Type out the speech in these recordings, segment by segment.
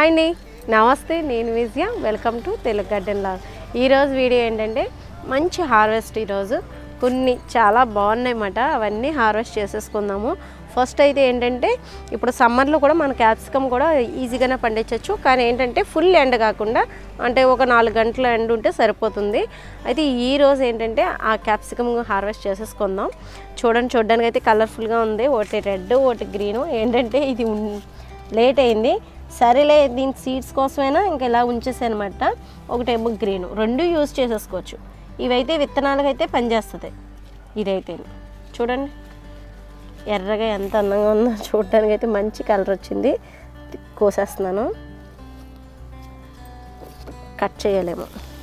Hi అండి నమస్తే నేను Vijaya welcome to Telugu garden log ఈరోజు వీడియో ఏంటంటే మంచి హార్వెస్ట్ ఈరోజు కొన్ని చాలా బాగున్నాయన్నమాట అవన్నీ హార్వెస్ట్ చేసేసుకుందాము ఫస్ట్ అయితే ఏంటంటే ఇప్పుడు సమ్మర్లో కూడా మన క్యాప్సికమ్ కూడా ఈజీగానే పండించవచ్చు కానీ ఏంటంటే ఫుల్ ఎండ కాకుండా అంటే ఒక నాలుగు గంటల ఎండ ఉంటే సరిపోతుంది అయితే ఈ రోజు ఏంటంటే ఆ క్యాప్సికమ్ హార్వెస్ట్ చేసేసుకుందాం చూడండి చూడడానికి అయితే కలర్ఫుల్గా ఉంది ఒకటి రెడ్ ఒకటి గ్రీను ఏంటంటే ఇది ఉన్- లేట్ అయింది సరేలే దీని సీడ్స్ కోసమైనా ఇంకా ఇలా ఉంచేసాను అనమాట ఒకటేమో గ్రీన్ రెండు యూజ్ చేసేసుకోవచ్చు ఇవైతే విత్తనాలకైతే పనిచేస్తుంది ఇదైతే చూడండి ఎర్రగా ఎంత అందంగా ఉందో చూడడానికి అయితే మంచి కలర్ వచ్చింది కోసేస్తున్నాను కట్ చేయలేము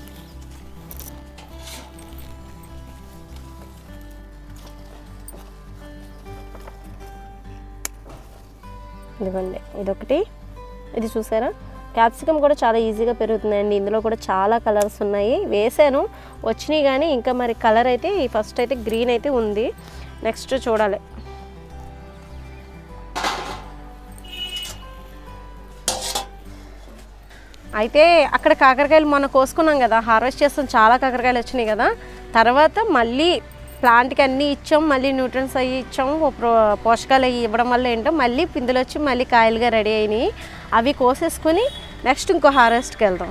ఇదిగోండి ఇదొకటి ఇది చూసారా క్యాప్సికమ్ కూడా చాలా ఈజీగా పెరుగుతుందండి ఇందులో కూడా చాలా కలర్స్ ఉన్నాయి వేసాను వచ్చినాయి కానీ ఇంకా మరి కలర్ అయితే ఫస్ట్ అయితే గ్రీన్ అయితే ఉంది నెక్స్ట్ చూడాలి అయితే అక్కడ కాకరకాయలు మొన్న కోసుకున్నాం కదా హార్వెస్ట్ చేస్తాం చాలా కాకరకాయలు వచ్చినాయి కదా తర్వాత మళ్ళీ ప్లాంట్కి అన్నీ ఇచ్చాం మళ్ళీ న్యూట్రన్స్ అవి ఇచ్చాం ప్రో- పోషకాలు అవి ఇవ్వడం వల్ల ఏంటో మళ్ళీ పిందులు వచ్చి మళ్ళీ కాయలుగా రెడీ అయినాయి అవి కోసేసుకొని నెక్స్ట్ ఇంకో హార్వెస్ట్కి వెళ్దాం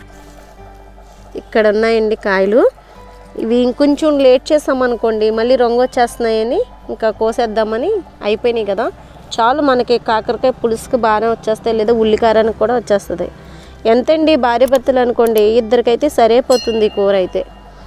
ఇక్కడ ఉన్నాయండి కాయలు ఇవి ఇంకొంచెం లేట్ చేసామనుకోండి మళ్ళీ రంగు వచ్చేస్తున్నాయని ఇంకా కోసేద్దామని అయిపోయినాయి కదా చాలు మనకి కాకరకాయ పులుసుకి బాగానే వచ్చేస్తాయి లేదా ఉల్లికారానికి కూడా వచ్చేస్తుంది ఎంతండి భార్య భర్తలు అనుకోండి ఇద్దరికైతే సరిపోతుంది ఈ కూర అయితే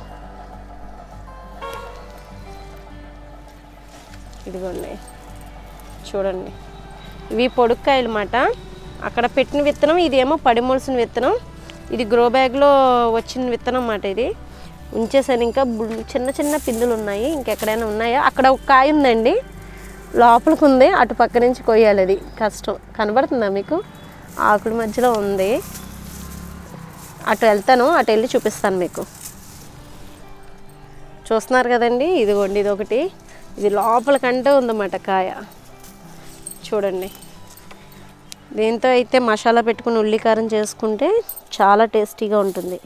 ఇదిగోండి చూడండి ఇవి పొడుక్కాయలు అన్నమాట అక్కడ పెట్టిన విత్తనం ఇదేమో పడిమోల్సిన విత్తనం ఇది గ్రో బ్యాగ్లో వచ్చిన విత్తనం అన్నమాట ఇది ఉంచేసాను ఇంకా బుల్- చిన్న చిన్న పిందులు ఉన్నాయి ఇంకెక్కడైనా ఉన్నాయా అక్కడ ఒక కాయ ఉందండి లోపలికి ఉంది అటు పక్క నుంచి కొయ్యాలి అది కష్టం కనబడుతుందా మీకు ఆకుల మధ్యలో ఉంది అటు వెళ్తాను అటు వెళ్ళి చూపిస్తాను మీకు చూస్తున్నారు కదండి ఇదిగోండి ఇది ఒకటి ఇది లోపలికంటే ఉందన్నమాట కాయ చూడండి దీంతో అయితే మసాలా పెట్టుకుని ఉల్లికారం చేసుకుంటే చాలా టేస్టీగా ఉంటుంది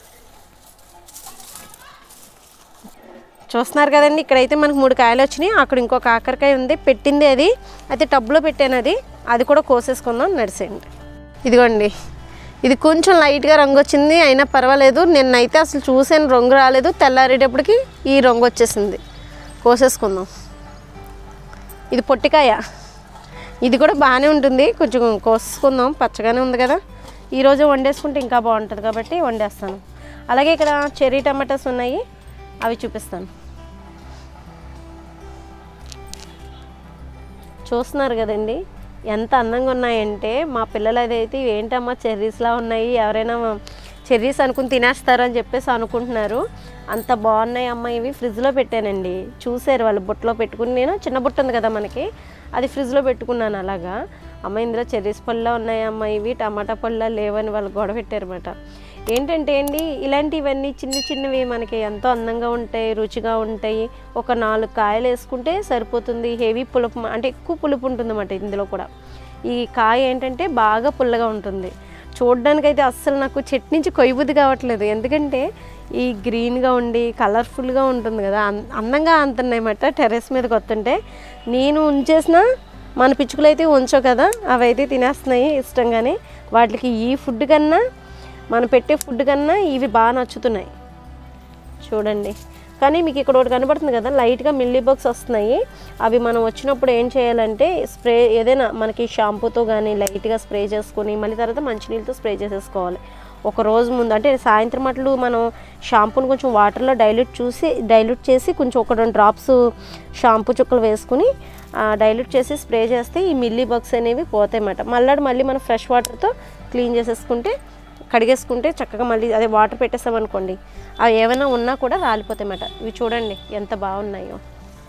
చూస్తున్నారు కదండి ఇక్కడైతే మనకు మూడు కాయలు వచ్చినాయి అక్కడ ఇంకో కాకరకాయ ఉంది పెట్టింది అది అయితే టబ్లో పెట్టాను అది అది కూడా కోసేసుకుందాం నడిసేయండి ఇదిగోండి ఇది కొంచెం లైట్గా రంగు వచ్చింది అయినా పర్వాలేదు నిన్నైతే అసలు చూసాను రంగు రాలేదు తెల్లారేటప్పటికి ఈ రంగు వచ్చేసింది కోసేసుకుందాం ఇది పొట్టికాయ ఇది కూడా బాగానే ఉంటుంది కొంచెం కోసుకుందాం పచ్చగానే ఉంది కదా ఈరోజు వండేసుకుంటే ఇంకా బాగుంటుంది కాబట్టి వండేస్తాను అలాగే ఇక్కడ చెర్రీ టమాటాస్ ఉన్నాయి అవి చూపిస్తాను చూస్తున్నారు కదండి ఎంత అందంగా ఉన్నాయంటే మా పిల్లలు అదైతే ఏంటమ్మా చెర్రీస్లా ఉన్నాయి ఎవరైనా చెర్రీస్ అనుకుని తినేస్తారు అని చెప్పేసి అనుకుంటున్నారు అంత బాగున్నాయి అమ్మ ఇవి ఫ్రిడ్జ్లో పెట్టానండి చూసారు వాళ్ళు బుట్టలో పెట్టుకుని నేను చిన్న బుట్ట ఉంది కదా మనకి అది ఫ్రిడ్జ్లో పెట్టుకున్నాను అలాగా అమ్మ ఇందులో చెర్రీస్ పళ్ళ ఉన్నాయమ్మ ఇవి టమాటా పళ్ళ లేవని వాళ్ళు గొడవ పెట్టారన్నమాట ఏంటంటే అండి ఇలాంటివన్నీ చిన్న చిన్నవి మనకి ఎంతో అందంగా ఉంటాయి రుచిగా ఉంటాయి ఒక నాలుగు కాయలు వేసుకుంటే సరిపోతుంది హెవీ పులుపు అంటే ఎక్కువ పులుపు ఉంటుంది అన్నమాట ఇందులో కూడా ఈ కాయ ఏంటంటే బాగా పుల్లగా ఉంటుంది చూడడానికి అయితే అస్సలు నాకు చెట్టు నుంచి కొయ్యబుద్ధి కావట్లేదు ఎందుకంటే ఈ గ్రీన్గా ఉండి కలర్ఫుల్గా ఉంటుంది కదా అం- అందంగా అంతున్నాయన్నమాట టెర్రస్ మీదకి వస్తుంటే నేను ఉంచేసిన మన పిచ్చుకలు అయితే ఉంచవు కదా అవి అయితే తినేస్తున్నాయి ఇష్టంగానే వాటికి ఈ ఫుడ్ కన్నా మనం పెట్టే ఫుడ్ కన్నా ఇవి బాగా నచ్చుతున్నాయి చూడండి కానీ మీకు ఇక్కడ ఒకటి కనబడుతుంది కదా లైట్గా మిల్లీ బగ్స్ వస్తున్నాయి అవి మనం వచ్చినప్పుడు ఏం చేయాలంటే స్ప్రే ఏదైనా మనకి షాంపూతో కానీ లైట్గా స్ప్రే చేసుకొని మళ్ళీ తర్వాత మంచినీళ్ళతో స్ప్రే చేసేసుకోవాలి ఒక రోజు ముందు అంటే సాయంత్రం అట్లు మనం షాంపూని కొంచెం వాటర్లో డైల్యూట్ చూసి డైల్యూట్ చేసి కొంచెం ఒక రెండు డ్రాప్స్ షాంపూ చుక్కలు వేసుకుని డైల్యూట్ చేసి స్ప్రే చేస్తే ఈ మిల్లీ బగ్స్ అనేవి పోతాయి అన్నమాట మళ్ళీ మళ్ళీ మనం ఫ్రెష్ వాటర్తో క్లీన్ చేసేసుకుంటే కడిగేసుకుంటే చక్కగా మళ్ళీ అదే వాటర్ పెట్టేసామనుకోండి అవి ఏమైనా ఉన్నా కూడా రాలిపోతాయి అన్నమాట ఇవి చూడండి ఎంత బాగున్నాయో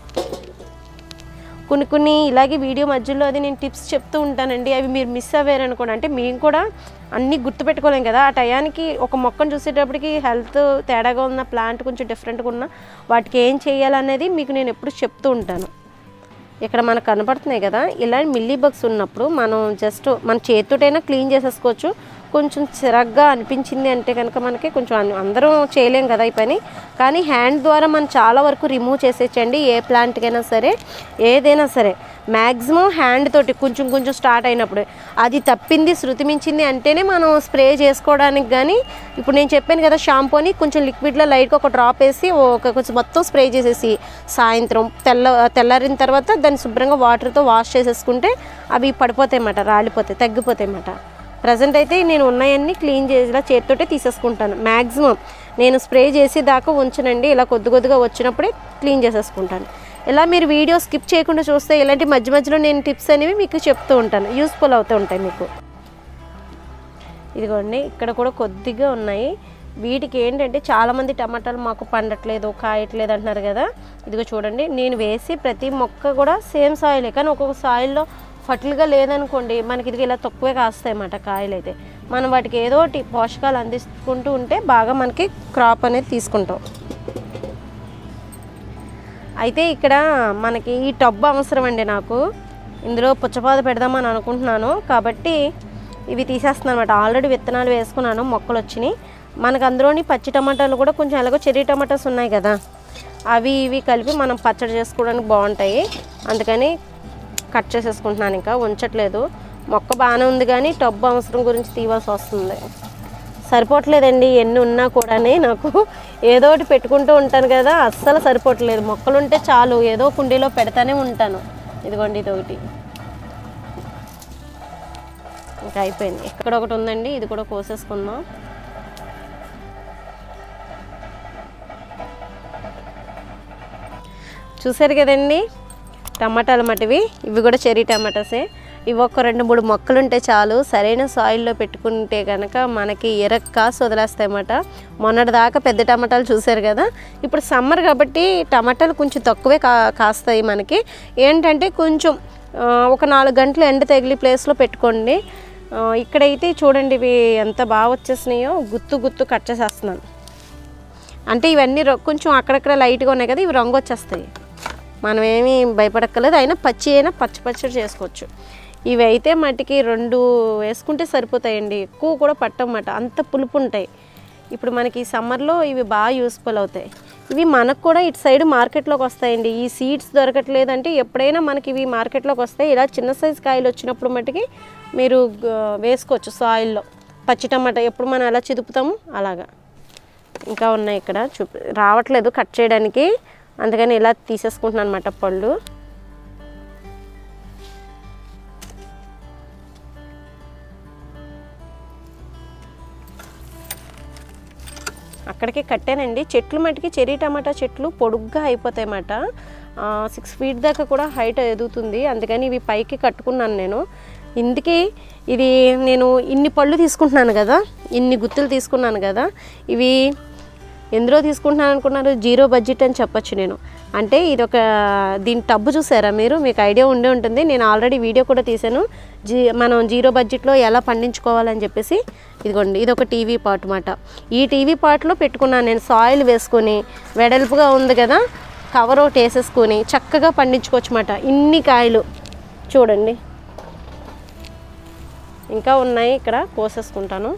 కొన్ని కొన్ని ఇలాగే వీడియో మధ్యలో అది నేను టిప్స్ చెప్తూ ఉంటానండి అవి మీరు మిస్ అవ్వారు అనుకోండి అంటే మేము కూడా అన్నీ గుర్తుపెట్టుకోలేం కదా ఆ టయానికి ఒక మొక్కను చూసేటప్పటికి హెల్త్ తేడాగా ఉన్న ప్లాంట్ కొంచెం డిఫరెంట్గా ఉన్న వాటికి ఏం చేయాలనేది మీకు నేను ఎప్పుడు చెప్తూ ఉంటాను ఇక్కడ మనకు కనపడుతున్నాయి కదా ఇలా మిల్లీ బగ్స్ ఉన్నప్పుడు మనం జస్ట్ మన చేతితోటైనా క్లీన్ చేసేసుకోవచ్చు కొంచెం చిరగ్గా అనిపించింది అంటే కనుక మనకి కొంచెం అన్- అందరం చేయలేం కదా ఈ పని కానీ హ్యాండ్ ద్వారా మనం చాలా వరకు రిమూవ్ చేసేచ్చండి ఏ ప్లాంట్కైనా సరే ఏదైనా సరే మ్యాక్సిమం హ్యాండ్ తోటి కొంచెం కొంచెం స్టార్ట్ అయినప్పుడు అది తప్పింది శృతి మించింది అంటేనే మనం స్ప్రే చేసుకోవడానికి కానీ ఇప్పుడు నేను చెప్పాను కదా షాంపూని కొంచెం లిక్విడ్లో లైట్గా ఒక డ్రాప్ వేసి ఒక కొంచెం మొత్తం స్ప్రే చేసేసి సాయంత్రం తెల్ల తెల్లారిన తర్వాత దాన్ని శుభ్రంగా వాటర్తో వాష్ చేసేసుకుంటే అవి పడిపోతాయి అన్నమాట రాలిపోతాయి తగ్గిపోతాయి అన్నమాట ప్రజెంట్ అయితే నేను ఉన్నాయన్నీ క్లీన్ చేసేలా చేతితోటే తీసేసుకుంటాను మ్యాక్సిమం నేను స్ప్రే చేసి దాకా ఉంచనండి ఇలా కొద్ది కొద్దిగా వచ్చినప్పుడే క్లీన్ చేసేసుకుంటాను ఇలా మీరు వీడియో స్కిప్ చేయకుండా చూస్తే ఇలాంటి మధ్య మధ్యలో నేను టిప్స్ అనేవి మీకు చెప్తూ ఉంటాను యూస్ఫుల్ అవుతూ ఉంటాయి మీకు ఇదిగోండి ఇక్కడ కూడా కొద్దిగా ఉన్నాయి వీటికి ఏంటంటే చాలామంది టమాటాలు మాకు పండట్లేదు కాయట్లేదు అంటున్నారు కదా ఇదిగో చూడండి నేను వేసి ప్రతి మొక్క కూడా సేమ్ సాయిలే కానీ ఒక్కొక్క సాయిల్లో ఫర్టిల్గా లేదనుకోండి మనకి ఇది ఇలా తక్కువే కాస్తాయి అన్నమాట కాయలు అయితే మనం వాటికి ఏదో ఒకటి పోషకాలు అందించుకుంటూ ఉంటే బాగా మనకి క్రాప్ అనేది తీసుకుంటాం అయితే ఇక్కడ మనకి ఈ టబ్ అవసరం అండి నాకు ఇందులో పుచ్చపాద పెడదామని అనుకుంటున్నాను కాబట్టి ఇవి తీసేస్తున్నాను అనమాట ఆల్రెడీ విత్తనాలు వేసుకున్నాను మొక్కలు వచ్చినాయి మనకు అందులోని పచ్చి టమాటాలు కూడా కొంచెం ఎలాగో చెర్రీ టమాటాస్ ఉన్నాయి కదా అవి ఇవి కలిపి మనం పచ్చడి చేసుకోవడానికి బాగుంటాయి అందుకని కట్ చేసేసుకుంటున్నాను ఇంకా ఉంచట్లేదు మొక్క బాగానే ఉంది కానీ టబ్బు అవసరం గురించి తీవాల్సి వస్తుంది సరిపోవట్లేదండి ఎన్ని ఉన్నా కూడా నాకు ఏదో ఒకటి పెట్టుకుంటూ ఉంటాను కదా అస్సలు సరిపోవట్లేదు మొక్కలు ఉంటే చాలు ఏదో కుండీలో పెడతానే ఉంటాను ఇదిగోండి ఇది ఒకటి ఇంకా అయిపోయింది ఇక్కడ ఒకటి ఉందండి ఇది కూడా కోసేసుకుందాం చూసారు కదండి టమాటాలు మటివి ఇవి కూడా చెర్రీ టమాటాసే ఇవి ఒక రెండు మూడు మొక్కలు ఉంటే చాలు సరైన సాయిల్లో పెట్టుకుంటే కనుక మనకి ఎరక్ కాసు వదిలేస్తాయన్నమాట మొన్నటి దాకా పెద్ద టమాటాలు చూసారు కదా ఇప్పుడు సమ్మర్ కాబట్టి టమాటాలు కొంచెం తక్కువే కా కాస్తాయి మనకి ఏంటంటే కొంచెం ఆ, ఒక నాలుగు గంటలు ఎండ తగిలి ప్లేస్లో పెట్టుకోండి ఆ, ఇక్కడైతే చూడండి ఇవి ఎంత బాగా వచ్చేసినాయో గుత్తు గుత్తు కట్ చేసేస్తున్నాను అంటే ఇవన్నీ రొ- కొంచెం అక్కడక్కడ లైట్గా ఉన్నాయి కదా ఇవి రంగు వచ్చేస్తాయి మనం ఏమీ భయపడక్కర్లేదు అయినా పచ్చి అయినా పచ్చి పచ్చడి చేసుకోవచ్చు ఇవి అయితే మట్టికి రెండు వేసుకుంటే సరిపోతాయండి ఎక్కువ కూడా పట్టమాట అంత పులుపు ఉంటాయి ఇప్పుడు మనకి ఈ సమ్మర్లో ఇవి బాగా యూస్ఫుల్ అవుతాయి ఇవి మనకు కూడా ఇటు సైడ్ మార్కెట్లోకి వస్తాయండి ఈ సీడ్స్ దొరకట్లేదంటే ఎప్పుడైనా మనకి ఇవి మార్కెట్లోకి వస్తాయి ఇలా చిన్న సైజు కాయలు వచ్చినప్పుడు మట్టుకి మీరు గ- వేసుకోవచ్చు సాయిల్లో పచ్చి టమాటా ఎప్పుడు మనం ఎలా చిదుపుతాము అలాగా ఇంకా ఉన్నాయి ఇక్కడ చూపి రావట్లేదు కట్ చేయడానికి అందుకని ఇలా తీసేసుకుంటున్నాను అనమాట పళ్ళు అక్కడికి కట్టానండి చెట్లు మటుకి చెరీ టమాటా చెట్లు పొడుగ్గా అయిపోతాయి అన్నమాట సిక్స్ ఫీట్ దాకా కూడా హైట్ ఎదుగుతుంది అందుకని ఇవి పైకి కట్టుకున్నాను నేను ఇందుకే ఇది నేను ఇన్ని పళ్ళు తీసుకుంటున్నాను కదా ఇన్ని గుత్తులు తీసుకున్నాను కదా ఇవి ఎందులో తీసుకుంటున్నాను అనుకున్నారు జీరో బడ్జెట్ అని చెప్పొచ్చు నేను అంటే ఇది ఒక దీని టబ్బు చూసారా మీరు మీకు ఐడియా ఉండే ఉంటుంది నేను ఆల్రెడీ వీడియో కూడా తీశాను జీ మనం జీరో బడ్జెట్లో ఎలా పండించుకోవాలని చెప్పేసి ఇదిగోండి ఇది ఒక టీవీ పాట్ మాట ఈ టీవీ పాట్లో పెట్టుకున్నాను నేను సాయిల్ వేసుకొని వెడల్పుగా ఉంది కదా కవర్ ఒకటి వేసేసుకొని చక్కగా పండించుకోవచ్చు మాట ఇన్ని కాయలు చూడండి ఇంకా ఉన్నాయి ఇక్కడ కోసేసుకుంటాను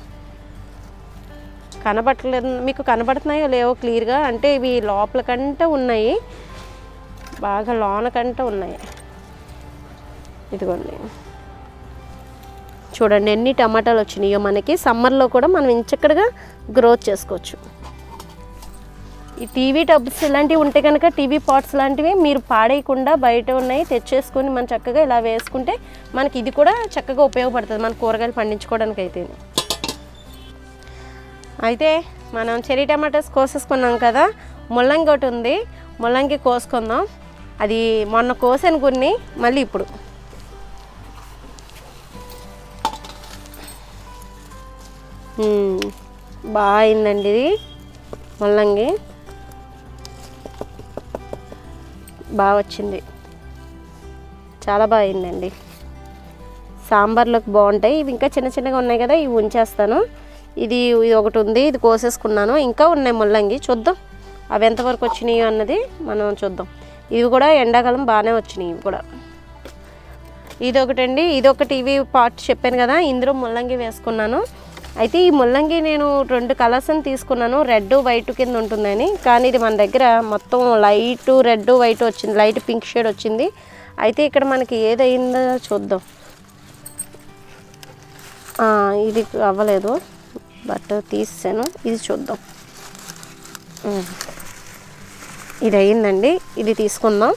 కనబడట్లేదు మీకు కనబడుతున్నాయో లేవో క్లియర్గా అంటే ఇవి లోపల కంటే ఉన్నాయి బాగా లోన కంటే ఉన్నాయి ఇదిగోండి చూడండి ఎన్ని టమాటాలు వచ్చినాయో మనకి సమ్మర్లో కూడా మనం ఇంచక్కడగా గ్రోత్ చేసుకోవచ్చు ఈ టీవీ టబ్స్ ఇలాంటివి ఉంటే కనుక టీవీ పాట్స్ లాంటివి మీరు పాడేయకుండా బయట ఉన్నాయి తెచ్చేసుకొని మనం చక్కగా ఇలా వేసుకుంటే మనకి ఇది కూడా చక్కగా ఉపయోగపడుతుంది మన కూరగాయలు పండించుకోవడానికి అయితే అయితే మనం చెరీ టమాటాస్ కోసేసుకున్నాం కదా ముల్లంగి ఒకటి ఉంది ముల్లంగి కోసుకుందాం అది మొన్న కోసాను కొన్ని మళ్ళీ ఇప్పుడు మ్మ్. బాగా అయిందండి ఇది ముల్లంగి బాగా వచ్చింది చాలా బాగా అయిందండి సాంబార్లోకి బాగుంటాయి ఇవి ఇంకా చిన్న చిన్నగా ఉన్నాయి కదా ఇవి ఉంచేస్తాను ఇది ఇది ఒకటి ఉంది ఇది కోసేసుకున్నాను ఇంకా ఉన్నాయి ముల్లంగి చూద్దాం అవి ఎంతవరకు వచ్చినాయి అన్నది మనం చూద్దాం ఇవి కూడా ఎండాకాలం బాగానే వచ్చినాయి ఇవి కూడా ఇదొకటండి ఇదొకటి ఇవి పార్ట్ చెప్పాను కదా ఇందులో ముల్లంగి వేసుకున్నాను అయితే ఈ ముల్లంగి నేను రెండు కలర్స్ అని తీసుకున్నాను రెడ్ వైట్ కింద ఉంటుందని కానీ ఇది మన దగ్గర మొత్తం లైట్ రెడ్ వైట్ వచ్చింది లైట్ పింక్ షేడ్ వచ్చింది అయితే ఇక్కడ మనకి ఏదైందో చూద్దాం ఆ, ఇది అవ్వలేదు బట్ తీసాను ఇది చూద్దాం ఉమ్. ఇది అయ్యిందండి ఇది తీసుకుందాం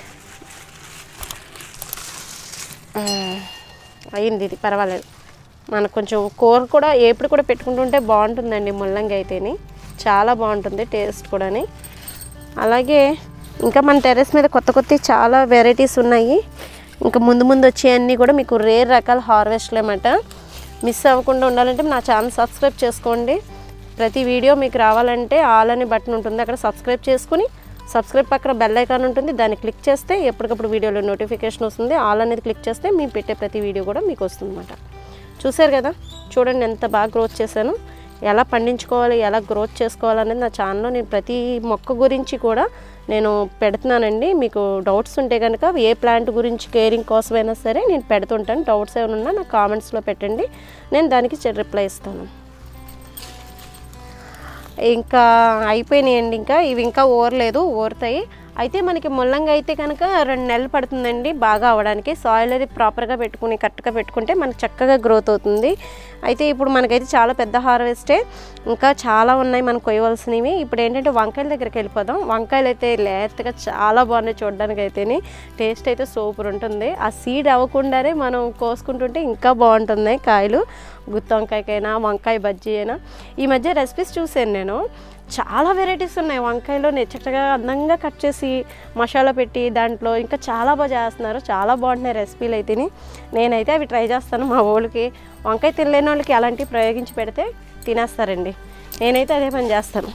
ఉమ్. అయ్యింది ఇది పర్వాలేదు మనకు కొంచెం కూర కూడా ఎప్పుడు కూడా పెట్టుకుంటుంటే బాగుంటుందండి ముల్లంగి అయితేని చాలా బాగుంటుంది టేస్ట్ కూడాని అలాగే ఇంకా మన టెర్రస్ మీద కొత్త కొత్త చాలా వెరైటీస్ ఉన్నాయి ఇంకా ముందు ముందు వచ్చేవన్నీ కూడా మీకు రేర్ రకాల హార్వెస్ట్లు అన్నమాట మిస్ అవ్వకుండా ఉండాలంటే నా ఛానల్ సబ్స్క్రైబ్ చేసుకోండి ప్రతి వీడియో మీకు రావాలంటే ఆల్ అనే బటన్ ఉంటుంది అక్కడ సబ్స్క్రైబ్ చేసుకుని సబ్స్క్రైబ్ పక్కన బెల్ ఐకాన్ ఉంటుంది దాన్ని క్లిక్ చేస్తే ఎప్పటికప్పుడు వీడియోలో నోటిఫికేషన్ వస్తుంది ఆల్ అనేది క్లిక్ చేస్తే మేము పెట్టే ప్రతి వీడియో కూడా మీకు వస్తుంది అన్నమాట చూశారు కదా చూడండి ఎంత బాగా గ్రోత్ చేశాను ఎలా పండించుకోవాలి ఎలా గ్రోత్ చేసుకోవాలనేది నా ఛానల్లో నేను ప్రతి మొక్క గురించి కూడా నేను పెడుతున్నానండి మీకు డౌట్స్ ఉంటే కనుక ఏ ప్లాంట్ గురించి కేరింగ్ కోసమైనా సరే నేను పెడుతుంటాను డౌట్స్ ఏమైనా ఉన్నా నాకు కామెంట్స్లో పెట్టండి నేను దానికి రిప్లై ఇస్తాను ఇంకా అయిపోయినాయండి ఇంకా ఇవి ఇంకా ఊరలేదు ఊరుతాయి అయితే మనకి ముల్లంగి అయితే కనుక రెండు నెలలు పడుతుందండి బాగా అవడానికి సాయిల్ అది ప్రాపర్గా పెట్టుకుని కరెక్ట్గా పెట్టుకుంటే మనకి చక్కగా గ్రోత్ అవుతుంది అయితే ఇప్పుడు మనకైతే చాలా పెద్ద హార్వెస్టే ఇంకా చాలా ఉన్నాయి మనకు కొయ్యవలసినవి ఇప్పుడు ఏంటంటే వంకాయల దగ్గరికి వెళ్ళిపోదాం వంకాయలు అయితే లేతగా చాలా బాగున్నాయి చూడడానికి అయితేనే టేస్ట్ అయితే సూపర్ ఉంటుంది ఆ సీడ్ అవ్వకుండానే మనం కోసుకుంటుంటే ఇంకా బాగుంటున్నాయి కాయలు గుత్తి వంకాయకైనా వంకాయ బజ్జీ అయినా ఈ మధ్య రెసిపీస్ చూసాను నేను చాలా వెరైటీస్ ఉన్నాయి వంకాయలో నేను చక్కగా అందంగా కట్ చేసి మసాలా పెట్టి దాంట్లో ఇంకా చాలా బాగా చేస్తున్నారు చాలా బాగుంటున్నాయి రెసిపీలు అయితేని నేనైతే అవి ట్రై చేస్తాను మా వాళ్ళకి వంకాయ తినలేని వాళ్ళకి అలాంటివి ప్రయోగించి పెడితే తినేస్తారండి నేనైతే అదే పని చేస్తాను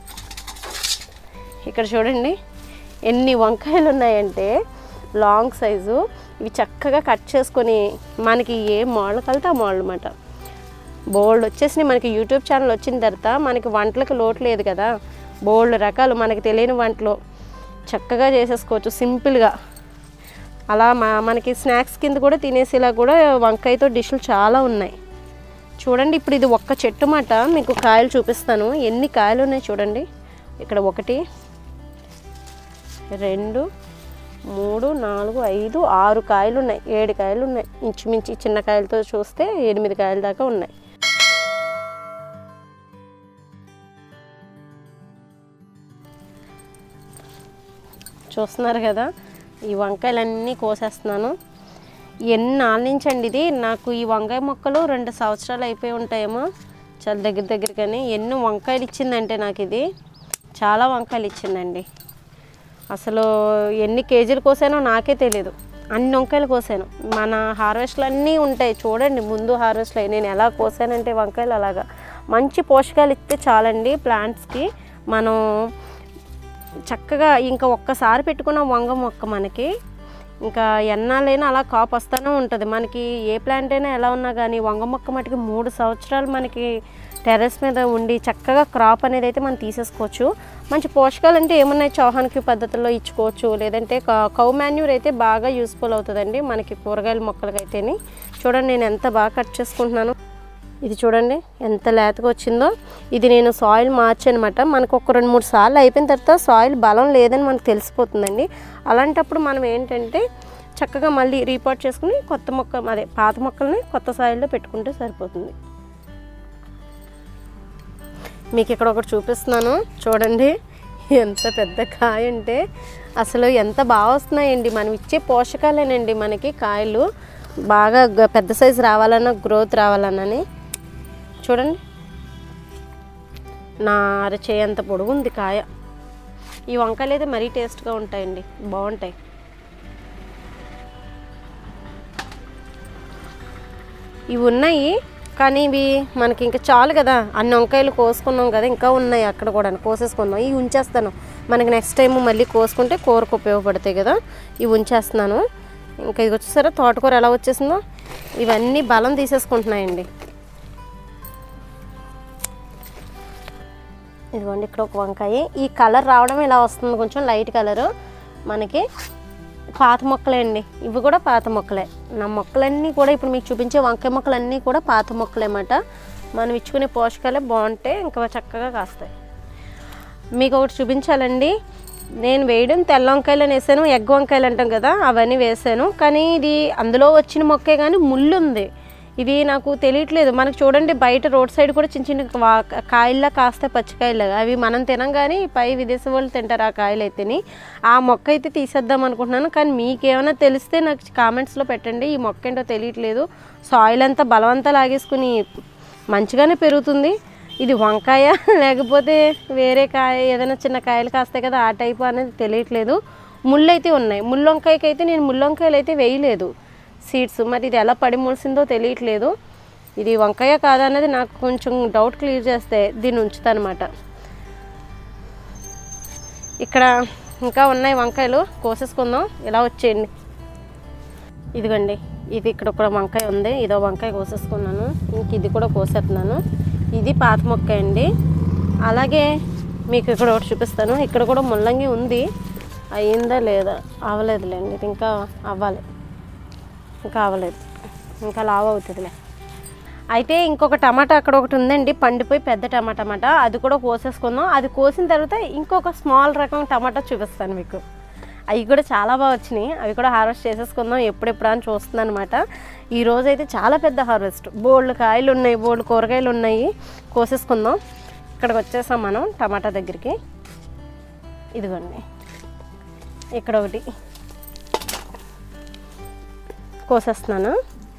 ఇక్కడ చూడండి ఎన్ని వంకాయలు ఉన్నాయంటే లాంగ్ సైజు ఇవి చక్కగా కట్ చేసుకొని మనకి ఏ మోడల్ కలితే ఆ మోడల్ అనమాట బోల్డ్ వచ్చేసి మనకి యూట్యూబ్ ఛానల్ వచ్చిన తర్వాత మనకి వంటలకు లోటు లేదు కదా బోల్డ్ రకాలు మనకి తెలియని వంటలు చక్కగా చేసేసుకోవచ్చు సింపుల్గా అలా మా మనకి స్నాక్స్ కింద కూడా తినేసేలా కూడా వంకాయతో డిష్లు చాలా ఉన్నాయి చూడండి ఇప్పుడు ఇది ఒక్క చెట్టు మాట మీకు కాయలు చూపిస్తాను ఎన్ని కాయలు ఉన్నాయి చూడండి ఇక్కడ ఒకటి రెండు మూడు నాలుగు ఐదు ఆరు కాయలు ఉన్నాయి ఏడు కాయలు ఉన్నాయి ఇంచుమించి చిన్న కాయలతో చూస్తే ఎనిమిది కాయల దాకా ఉన్నాయి చూస్తున్నారు కదా ఈ వంకాయలన్నీ కోసేస్తున్నాను ఎన్నాళ్ళ నుంచి అండి ఇది నాకు ఈ వంకాయ మొక్కలు రెండు సంవత్సరాలు అయిపోయి ఉంటాయేమో చాలా దగ్గర దగ్గర కానీ ఎన్ని వంకాయలు ఇచ్చిందంటే నాకు ఇది చాలా వంకాయలు ఇచ్చిందండి అసలు ఎన్ని కేజీలు కోసానో నాకే తెలియదు అన్ని వంకాయలు కోసాను మన హార్వెస్ట్లు అన్నీ ఉంటాయి చూడండి ముందు హార్వెస్ట్లు నేను ఎలా కోసానంటే వంకాయలు అలాగా మంచి పోషకాలు ఇస్తే చాలండి ప్లాంట్స్కి మనం చక్కగా ఇంకా ఒక్కసారి పెట్టుకున్న వంగ మొక్క మనకి ఇంకా ఎన్నాళ్ళైనా అలా కాపు వస్తూనే ఉంటుంది మనకి ఏ ప్లాంట్ అయినా ఎలా ఉన్నా కానీ వంగ మొక్క మటుకి మూడు సంవత్సరాలు మనకి టెర్రస్ మీద ఉండి చక్కగా క్రాప్ అనేది అయితే మనం తీసేసుకోవచ్చు మంచి పోషకాలు అంటే ఏమున్నాయి చౌహానికి పద్ధతిలో ఇచ్చుకోవచ్చు లేదంటే కౌ మాన్యూర్ అయితే బాగా యూస్ఫుల్ అవుతుందండి మనకి కూరగాయల మొక్కలకైతేని చూడండి నేను ఎంత బాగా కట్ చేసుకుంటున్నాను ఇది చూడండి ఎంత లేతగా వచ్చిందో ఇది నేను సాయిల్ మార్చనమాట మనకు ఒక రెండు మూడు సార్లు అయిపోయిన తర్వాత సాయిల్ బలం లేదని మనకు తెలిసిపోతుందండి అలాంటప్పుడు మనం ఏంటంటే చక్కగా మళ్ళీ రీపోర్ట్ చేసుకుని కొత్త మొక్క అదే పాత మొక్కల్ని కొత్త సాయిల్లో పెట్టుకుంటే సరిపోతుంది మీకు ఇక్కడ ఒకటి చూపిస్తున్నాను చూడండి ఎంత పెద్ద కాయ అంటే అసలు ఎంత బాగా వస్తున్నాయండి మనం ఇచ్చే పోషకాలేనండి మనకి కాయలు బాగా గ- పెద్ద సైజు రావాలన్నా గ్రోత్ రావాలన్నని చూడండి నా అరచేయి అంత పొడుగు ఉంది కాయ ఈ వంకాయలు అయితే మరీ టేస్ట్గా ఉంటాయండి బాగుంటాయి ఇవి ఉన్నాయి కానీ ఇవి మనకి ఇంకా చాలు కదా అన్ని వంకాయలు కోసుకున్నాం కదా ఇంకా ఉన్నాయి అక్కడ కూడా కోసేసుకున్నాం ఇవి ఉంచేస్తాను మనకి నెక్స్ట్ టైం మళ్ళీ కోసుకుంటే కూరకు ఉపయోగపడతాయి కదా ఇవి ఉంచేస్తున్నాను ఇంకా ఇది వచ్చేసరా తోటకూర ఎలా వచ్చేసిందో ఇవన్నీ బలం తీసేసుకుంటున్నాయండి ఇదిగోండి ఇక్కడ ఒక వంకాయ ఈ కలర్ రావడం ఇలా వస్తుంది కొంచెం లైట్ కలర్ మనకి పాత మొక్కలే అండి ఇవి కూడా పాత మొక్కలే నా మొక్కలన్నీ కూడా ఇప్పుడు మీకు చూపించే వంకాయ మొక్కలన్నీ కూడా పాత మొక్కలే అన్నమాట మనం ఇచ్చుకునే పోషకాలే బాగుంటాయి ఇంకా చక్కగా కాస్తాయి మీకు ఒకటి చూపించాలండి నేను వేయడం తెల్ల వంకాయలు అని వేసాను ఎగ్ వంకాయలు అంటాం కదా అవన్నీ వేసాను కానీ ఇది అందులో వచ్చిన మొక్కే కానీ ముళ్ళు ఉంది ఇది నాకు తెలియట్లేదు మనకు చూడండి బయట రోడ్ సైడ్ కూడా చిన్న చిన్న వా- కాయల్లా కాస్తాయి పచ్చికాయలు అవి మనం తినం కానీ పై విదేశీ వాళ్ళు తింటారు ఆ కాయలు అయితేని ఆ మొక్క అయితే తీసేద్దాం అనుకుంటున్నాను కానీ మీకు ఏమైనా తెలిస్తే నాకు కామెంట్స్లో పెట్టండి ఈ మొక్క ఏంటో తెలియట్లేదు సాయిల్ అంతా బలవంతా లాగేసుకుని మంచిగానే పెరుగుతుంది ఇది వంకాయ లేకపోతే వేరే కాయ ఏదైనా చిన్న కాయలు కాస్తాయి కదా ఆ టైపు అనేది తెలియట్లేదు ముళ్ళు అయితే ఉన్నాయి ముళ్ళు వంకాయకి అయితే నేను ముళ్ళు వంకాయలు అయితే వేయలేదు సీడ్స్ మరి ఇది ఎలా పడి ములిసిందో తెలియట్లేదు ఇది వంకాయ కాదా అనేది నాకు కొంచెం డౌట్ క్లియర్ చేస్తే దీన్ని ఉంచుతానమాట ఇక్కడ ఇంకా ఉన్నాయి వంకాయలు కోసేసుకుందాం ఇలా వచ్చేయండి ఇదిగోండి ఇది ఇక్కడ ఒక వంకాయ ఉంది ఇదో వంకాయ కోసేసుకున్నాను ఇంక ఇది కూడా కోసేస్తున్నాను ఇది పాత మొక్క అండి అలాగే మీకు ఇక్కడ ఒకటి చూపిస్తాను ఇక్కడ కూడా ముల్లంగి ఉంది అయ్యిందా లేదా అవ్వలేదులేండి ఇది ఇంకా అవ్వాలి ఇంకా అవ్వలేదు ఇంకా లావ్ అవుతుందిలే అయితే ఇంకొక టమాటా అక్కడ ఒకటి ఉందండి పండిపోయి పెద్ద టమాటా అన్నమాట అది కూడా కోసేసుకుందాం అది కోసిన తర్వాత ఇంకొక స్మాల్ రకం టమాటా చూపిస్తాను మీకు అవి కూడా చాలా బాగా వచ్చినాయి అవి కూడా హార్వెస్ట్ చేసేసుకుందాం ఎప్పుడెప్పుడు అని చూస్తున్నాను అనమాట ఈ రోజు అయితే చాలా పెద్ద హార్వెస్ట్ బోల్డ్ కాయలు ఉన్నాయి బోల్డ్ కూరగాయలు ఉన్నాయి కోసేసుకుందాం ఇక్కడికి వచ్చేసాం మనం టమాటా దగ్గరికి ఇదిగోండి ఇక్కడ ఒకటి కోసేస్తున్నాను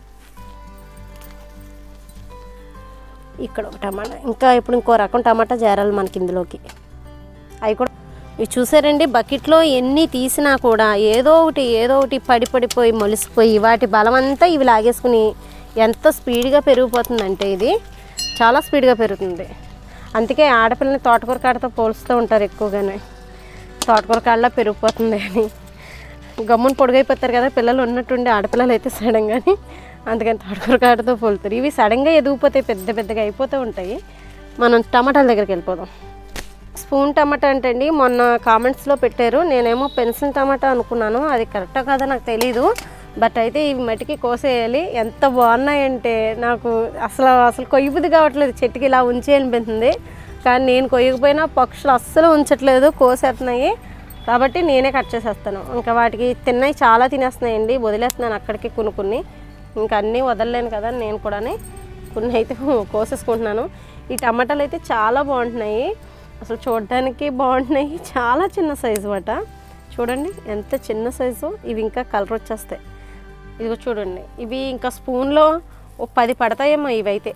ఇక్కడ ఒక టమాటా ఇంకా ఇప్పుడు ఇంకో రకం టమాటా చేరాలి మనకి ఇందులోకి అవి కూడా ఇవి చూసారండి బకెట్లో ఎన్ని తీసినా కూడా ఏదో ఒకటి ఏదో ఒకటి పడి పడిపోయి మొలిసిపోయి వాటి బలం అంతా ఇవి లాగేసుకుని ఎంత స్పీడ్గా పెరిగిపోతుందంటే ఇది చాలా స్పీడ్గా పెరుగుతుంది అందుకే ఆడపిల్లని తోటకూర కాడతో పోలుస్తూ ఉంటారు ఎక్కువగానే తోటకూర కాడలా పెరిగిపోతుంది అని గమ్మున పొడుగైపోతారు కదా పిల్లలు ఉన్నట్టుండి ఆడపిల్లలు అయితే సడన్గాని అందుకని తోటకూర కాడతో పోలుతారు ఇవి సడన్గా ఎదిగిపోతాయి పెద్ద పెద్దగా అయిపోతూ ఉంటాయి మనం టమాటాల దగ్గరికి వెళ్ళిపోదాం స్పూన్ టమాటా అంటే అండి మొన్న కామెంట్స్లో పెట్టారు నేనేమో పెన్సిల్ టమాటా అనుకున్నాను అది కరెక్టా కాదో నాకు తెలీదు బట్ అయితే ఇవి మట్టికి కోసేయాలి ఎంత బాగున్నాయంటే నాకు అసలు అసలు కొయ్యబుద్ధి కావట్లేదు చెట్టుకి ఇలా ఉంచి అనిపిస్తుంది కానీ నేను కొయ్యకపోయినా పక్షులు అస్సలు ఉంచట్లేదు కోసేస్తున్నాయి కాబట్టి నేనే కట్ చేసేస్తాను ఇంకా వాటికి తిన్నాయి చాలా తినేస్తున్నాయండి వదిలేస్తున్నాను అక్కడికి కొన్ని కొన్ని ఇంకా అన్నీ వదలలేను కదా నేను కూడా కొన్ని అయితే కోసేసుకుంటున్నాను ఈ టమాటాలు అయితే చాలా బాగుంటున్నాయి అసలు చూడడానికి బాగుంటున్నాయి చాలా చిన్న సైజు అన్నమాట చూడండి ఎంత చిన్న సైజు ఇవి ఇంకా కలర్ వచ్చేస్తాయి ఇదిగో చూడండి ఇవి ఇంకా స్పూన్లో ఒక పది పడతాయేమో ఇవైతే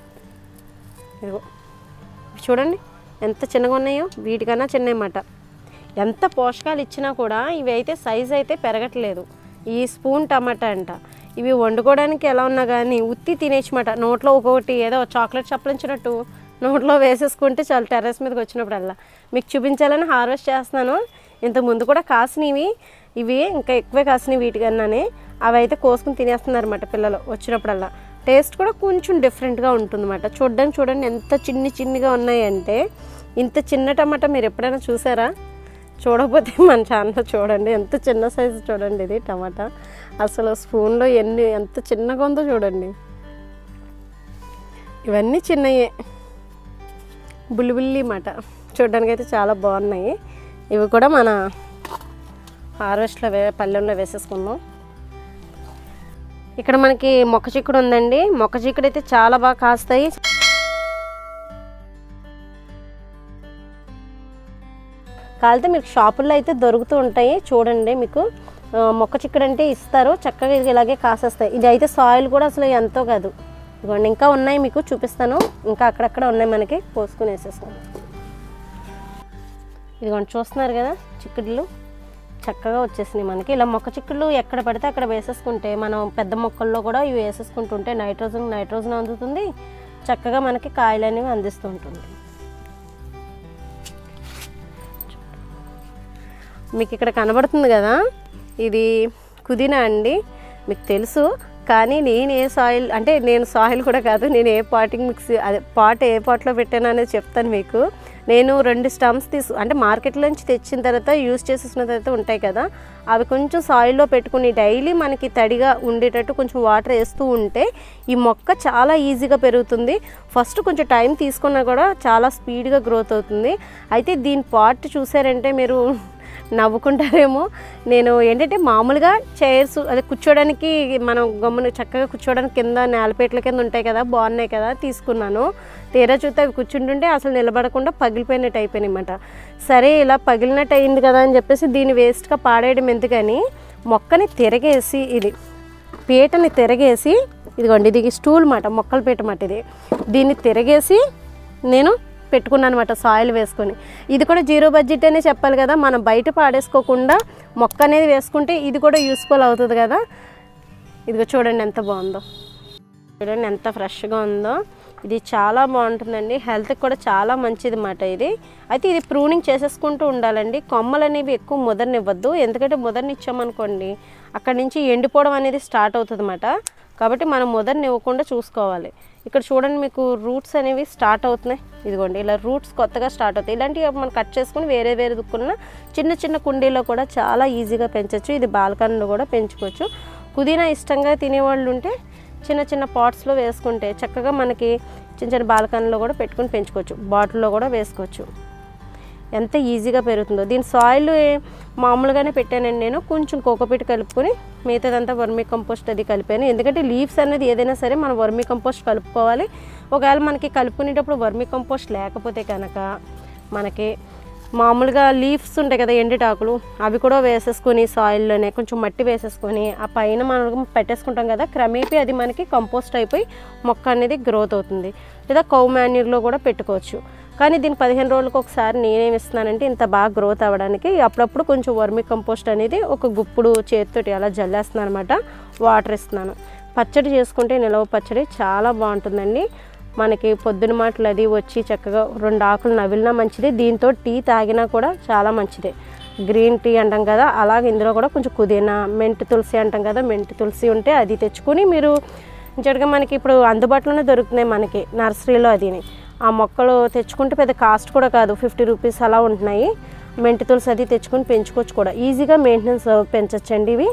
ఇదిగో చూడండి ఎంత చిన్నగా ఉన్నాయో వీటికన్నా చిన్నమాట ఎంత పోషకాలు ఇచ్చినా కూడా ఇవి అయితే సైజ్ అయితే పెరగట్లేదు ఈ స్పూన్ టమాటా అంట ఇవి వండుకోవడానికి ఎలా ఉన్నా కానీ ఉత్తి తినేయచ్చమాట నోట్లో ఒక్కొక్కటి ఏదో చాక్లెట్ చప్పలించినట్టు నోట్లో వేసేసుకుంటే చాలు టెర్రస్ మీదకి వచ్చినప్పుడల్లా మీకు చూపించాలని హార్వెస్ట్ చేస్తున్నాను ఇంత ముందు కూడా కాసినవి ఇవి ఇంకా ఎక్కువే కాసినవి వీటికన్నానే అవి అయితే కోసుకుని తినేస్తున్నారన్నమాట పిల్లలు వచ్చినప్పుడల్లా టేస్ట్ కూడా కొంచెం డిఫరెంట్గా ఉంటుందన్నమాట చూడడానికి చూడండి ఎంత చిన్ని చిన్నిగా ఉన్నాయంటే ఇంత చిన్న టమాటా మీరు ఎప్పుడైనా చూసారా చూడకపోతే మన ఛానల్లో చూడండి ఎంత చిన్న సైజు చూడండి ఇది టమాటా అసలు స్పూన్లో ఎన్ని ఎంత చిన్నగా ఉందో చూడండి ఇవన్నీ చిన్నయే బుల్లిబుల్లి మాట చూడడానికి అయితే చాలా బాగున్నాయి ఇవి కూడా మన హార్వెస్ట్లో వే పల్లెంలో వేసేసుకుందాం ఇక్కడ మనకి మొక్క చిక్కుడు ఉందండి మొక్క చిక్కుడు అయితే చాలా బాగా కాస్తాయి కాలితే మీకు షాపుల్లో అయితే దొరుకుతూ ఉంటాయి చూడండి మీకు ఆ, మొక్క చిక్కుడు అంటే ఇస్తారు చక్కగా ఇది ఇలాగే కాసేస్తాయి ఇది అయితే సాయిల్ కూడా అసలు ఎంతో కాదు ఇదిగోండి ఇంకా ఉన్నాయి మీకు చూపిస్తాను ఇంకా అక్కడక్కడ ఉన్నాయి మనకి పోసుకుని వేసేస్తాను ఇదిగోండి చూస్తున్నారు కదా చిక్కుడులు చక్కగా వచ్చేసినాయి మనకి ఇలా మొక్క చిక్కుళ్ళు ఎక్కడ పడితే అక్కడ వేసేసుకుంటే మనం పెద్ద మొక్కల్లో కూడా ఇవి వేసేసుకుంటుంటే నైట్రోజన్ నైట్రోజన్ అందుతుంది చక్కగా మనకి కాయలు అనేవి అందిస్తూ ఉంటుంది మీకు ఇక్కడ కనబడుతుంది కదా ఇది పుదీనా అండి మీకు తెలుసు కానీ నేను ఏ సాయిల్ అంటే నేను సాయిల్ కూడా కాదు నేను ఏ పాటింగ్ మిక్స్ అదే పాట్ ఏ పాట్లో పెట్టాను అనేది చెప్తాను మీకు నేను రెండు స్టమ్స్ తీసు అంటే మార్కెట్లో నుంచి తెచ్చిన తర్వాత యూస్ చేసేసిన తర్వాత ఉంటాయి కదా అవి కొంచెం సాయిల్లో పెట్టుకుని డైలీ మనకి తడిగా ఉండేటట్టు కొంచెం వాటర్ వేస్తూ ఉంటే ఈ మొక్క చాలా ఈజీగా పెరుగుతుంది ఫస్ట్ కొంచెం టైం తీసుకున్నా కూడా చాలా స్పీడ్గా గ్రోత్ అవుతుంది అయితే దీని పార్ట్ చూసారంటే మీరు నవ్వుకుంటారేమో నేను ఏంటంటే మామూలుగా చైర్స్ అదే కూర్చోడానికి మనం గమ్మున చక్కగా కూర్చోడానికి కింద నేలపేట్ల కింద ఉంటాయి కదా బాగున్నాయి కదా తీసుకున్నాను తీరా చూస్తే అవి కూర్చుంటుంటే అసలు నిలబడకుండా పగిలిపోయినట్టు అయిపోయినాయి అనమాట సరే ఇలా పగిలినట్టు అయింది కదా అని చెప్పేసి దీన్ని వేస్ట్గా పాడేయడం ఎందుకని మొక్కని తిరగేసి ఇది పీటని తిరగేసి ఇదిగోండి ఇది స్టూల్ మాట మొక్కల పీట మాట ఇది దీన్ని తిరగేసి నేను పెట్టుకున్నాను అనమాట సాయిల్ వేసుకొని ఇది కూడా జీరో బడ్జెట్ అనే చెప్పాలి కదా మనం బయట పాడేసుకోకుండా మొక్క అనేది వేసుకుంటే ఇది కూడా యూస్ఫుల్ అవుతుంది కదా ఇదిగో చూడండి ఎంత బాగుందో చూడండి ఎంత ఫ్రెష్గా ఉందో ఇది చాలా బాగుంటుందండి హెల్త్కి కూడా చాలా మంచిది మాట ఇది అయితే ఇది ప్రూనింగ్ చేసేసుకుంటూ ఉండాలండి కొమ్మలు అనేవి ఎక్కువ ముదరనివ్వద్దు ఎందుకంటే ముదరనిచ్చామనుకోండి అక్కడి నుంచి ఎండిపోవడం అనేది స్టార్ట్ అవుతుంది అన్నమాట కాబట్టి మనం ముదరనివ్వకుండా చూసుకోవాలి ఇక్కడ చూడండి మీకు రూట్స్ అనేవి స్టార్ట్ అవుతున్నాయి ఇదిగోండి ఇలా రూట్స్ కొత్తగా స్టార్ట్ అవుతాయి ఇలాంటివి మనం కట్ చేసుకుని వేరే వేరే దుక్కున్న చిన్న చిన్న కుండీలో కూడా చాలా ఈజీగా పెంచవచ్చు ఇది బాల్కనీలో కూడా పెంచుకోవచ్చు పుదీనా ఇష్టంగా తినేవాళ్ళు ఉంటే చిన్న చిన్న పాట్స్లో వేసుకుంటే చక్కగా మనకి చిన్న చిన్న బాల్కనీలో కూడా పెట్టుకుని పెంచుకోవచ్చు బాటిల్లో కూడా వేసుకోవచ్చు ఎంత ఈజీగా పెరుగుతుందో దీని సాయిల్ మామూలుగానే పెట్టానండి నేను కొంచెం కోకోపీట్ కలుపుకొని మిగతాదంతా వర్మీ కంపోస్ట్ అది కలిపాను ఎందుకంటే లీవ్స్ అనేది ఏదైనా సరే మనం వర్మీ కంపోస్ట్ కలుపుకోవాలి ఒకవేళ మనకి కలుపుకునేటప్పుడు వర్మీ కంపోస్ట్ లేకపోతే కనుక మనకి మామూలుగా లీవ్స్ ఉంటాయి కదా ఎండిటాకులు అవి కూడా వేసేసుకొని సాయిల్లోనే కొంచెం మట్టి వేసేసుకొని ఆ పైన మనం పెట్టేసుకుంటాం కదా క్రమేపీ అది మనకి కంపోస్ట్ అయిపోయి మొక్క అనేది గ్రోత్ అవుతుంది లేదా కౌ మాన్యూర్లో కూడా పెట్టుకోవచ్చు కానీ దీన్ని పదిహేను రోజులకు ఒకసారి నేనేమి ఇస్తున్నానంటే ఇంత బాగా గ్రోత్ అవ్వడానికి అప్పుడప్పుడు కొంచెం వర్మి కంపోస్ట్ అనేది ఒక గుప్పుడు చేతితోటి అలా జల్లేస్తున్నాను అనమాట వాటర్ ఇస్తున్నాను పచ్చడి చేసుకుంటే నిలవ పచ్చడి చాలా బాగుంటుందండి మనకి పొద్దున మాటలు అది వచ్చి చక్కగా రెండు ఆకులు నవిలినా మంచిది దీంతో టీ తాగినా కూడా చాలా మంచిది గ్రీన్ టీ అంటాం కదా అలాగే ఇందులో కూడా కొంచెం పుదీనా మెంటి తులసి అంటాం కదా మెంటి తులసి ఉంటే అది తెచ్చుకొని మీరు జడగా మనకి ఇప్పుడు అందుబాటులోనే దొరుకుతున్నాయి మనకి నర్సరీలో అదిని ఆ మొక్కలు తెచ్చుకుంటే పెద్ద కాస్ట్ కూడా కాదు ఫిఫ్టీ రూపీస్ అలా ఉంటున్నాయి మెంటి తులసి అది తెచ్చుకొని పెంచుకోవచ్చు కూడా ఈజీగా మెయింటెనెన్స్ పెంచచ్చండి ఇవి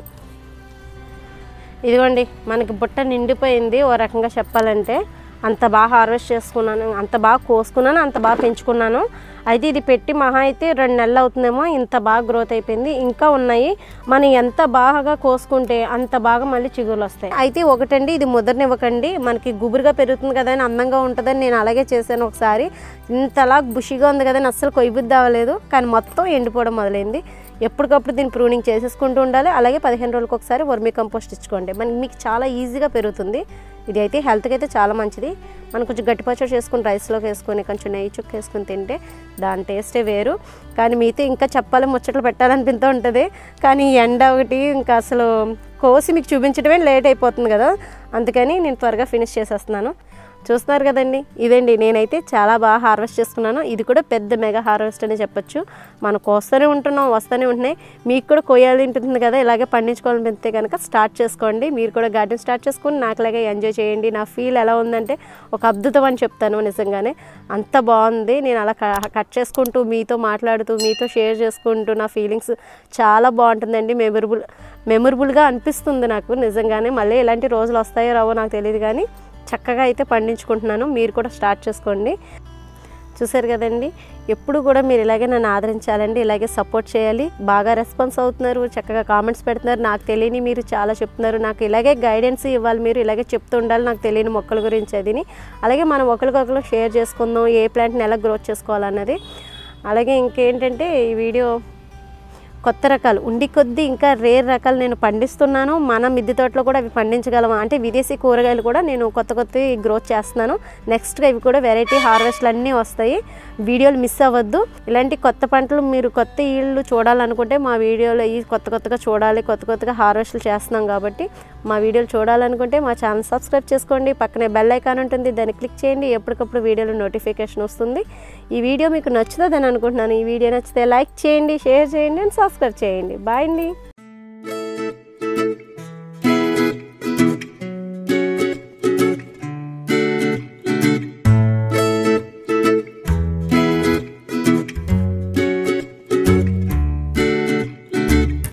ఇదిగోండి మనకి బుట్ట నిండిపోయింది ఓ రకంగా చెప్పాలంటే అంత బాగా హార్వెస్ట్ చేసుకున్నాను అంత బాగా కోసుకున్నాను అంత బాగా పెంచుకున్నాను అయితే ఇది పెట్టి మహా అయితే రెండు నెలలు అవుతుందేమో ఇంత బాగా గ్రోత్ అయిపోయింది ఇంకా ఉన్నాయి మనం ఎంత బాగా కోసుకుంటే అంత బాగా మళ్ళీ చిగురులు వస్తాయి అయితే ఒకటండి ఇది ముద్రనివ్వకండి మనకి గుబురుగా పెరుగుతుంది కదా అని అందంగా ఉంటుందని నేను అలాగే చేశాను ఒకసారి ఇంతలా బుషిగా ఉంది కదా అని అస్సలు కొయ్యబుద్ధి అవ్వలేదు కానీ మొత్తం ఎండిపోవడం మొదలైంది ఎప్పటికప్పుడు దీన్ని ప్రూనింగ్ చేసేసుకుంటూ ఉండాలి అలాగే పదిహేను రోజులకు ఒకసారి వర్మీ కంపోస్ట్ ఇచ్చుకోండి మనకి మీకు చాలా ఈజీగా పెరుగుతుంది ఇది అయితే హెల్త్కి అయితే చాలా మంచిది మనం కొంచెం గట్టి పచ్చడి చేసుకుని రైస్లోకి వేసుకొని కొంచెం నెయ్యి చుక్క వేసుకొని తింటే దాని టేస్టే వేరు కానీ మీతో ఇంకా చెప్పాలి ముచ్చట్లు పెట్టాలనిపిస్తూ ఉంటుంది కానీ ఈ ఎండ ఒకటి ఇంకా అసలు కోసి మీకు చూపించడమే లేట్ అయిపోతుంది కదా అందుకని నేను త్వరగా ఫినిష్ చేసేస్తున్నాను చూస్తున్నారు కదండి ఇదండి నేనైతే చాలా బాగా హార్వెస్ట్ చేసుకున్నాను ఇది కూడా పెద్ద మెగా హార్వెస్ట్ అని చెప్పొచ్చు మనం కోస్తూనే ఉంటున్నాం వస్తూనే ఉంటున్నాయి మీకు కూడా కోయాలి ఉంటుంది కదా ఇలాగే పండించుకోవాలనిపిస్తే కనుక స్టార్ట్ చేసుకోండి మీరు కూడా గార్డెన్ స్టార్ట్ చేసుకుని నాకులాగే ఎంజాయ్ చేయండి నా ఫీల్ ఎలా ఉందంటే ఒక అద్భుతం అని చెప్తాను నిజంగానే అంత బాగుంది నేను అలా క- కట్ చేసుకుంటూ మీతో మాట్లాడుతూ మీతో షేర్ చేసుకుంటూ నా ఫీలింగ్స్ చాలా బాగుంటుందండి మెమరబుల్ మెమరబుల్గా అనిపిస్తుంది నాకు నిజంగానే మళ్ళీ ఇలాంటి రోజులు వస్తాయో రావో నాకు తెలియదు కానీ చక్కగా అయితే పండించుకుంటున్నాను మీరు కూడా స్టార్ట్ చేసుకోండి చూసారు కదండి ఎప్పుడు కూడా మీరు ఇలాగే నన్ను ఆదరించాలండి ఇలాగే సపోర్ట్ చేయాలి బాగా రెస్పాన్స్ అవుతున్నారు చక్కగా కామెంట్స్ పెడుతున్నారు నాకు తెలియని మీరు చాలా చెప్తున్నారు నాకు ఇలాగే గైడెన్స్ ఇవ్వాలి మీరు ఇలాగే చెప్తూ ఉండాలి నాకు తెలియని మొక్కల గురించి అదిని అలాగే మనం ఒకరికొకరు షేర్ చేసుకుందాం ఏ ప్లాంట్ని ఎలా గ్రోత్ చేసుకోవాలన్నది అలాగే ఇంకేంటంటే ఈ వీడియో కొత్త రకాలు ఉండి కొద్దీ ఇంకా రేర్ రకాలు నేను పండిస్తున్నాను మన మిద్దె తోటలో కూడా అవి పండించగలమా అంటే విదేశీ కూరగాయలు కూడా నేను కొత్త కొత్తవి గ్రోత్ చేస్తున్నాను నెక్స్ట్గా ఇవి కూడా వెరైటీ హార్వెస్ట్లు అన్నీ వస్తాయి వీడియోలు మిస్ అవ్వద్దు ఇలాంటి కొత్త పంటలు మీరు కొత్త ఇళ్ళు చూడాలనుకుంటే మా వీడియోలో ఈ కొత్త కొత్తగా చూడాలి కొత్త కొత్తగా హార్వెస్ట్లు చేస్తున్నాం కాబట్టి మా వీడియోలు చూడాలనుకుంటే మా ఛానల్ సబ్స్క్రైబ్ చేసుకోండి పక్కనే బెల్ ఐకాన్ ఉంటుంది దాన్ని క్లిక్ చేయండి ఎప్పటికప్పుడు వీడియోలో నోటిఫికేషన్ వస్తుంది ఈ వీడియో మీకు నచ్చుతుందని అనుకుంటున్నాను ఈ వీడియో నచ్చితే లైక్ చేయండి షేర్ చేయండి అండ్ సబ్స్క్రైబ్ చేయండి బాయ్ అండి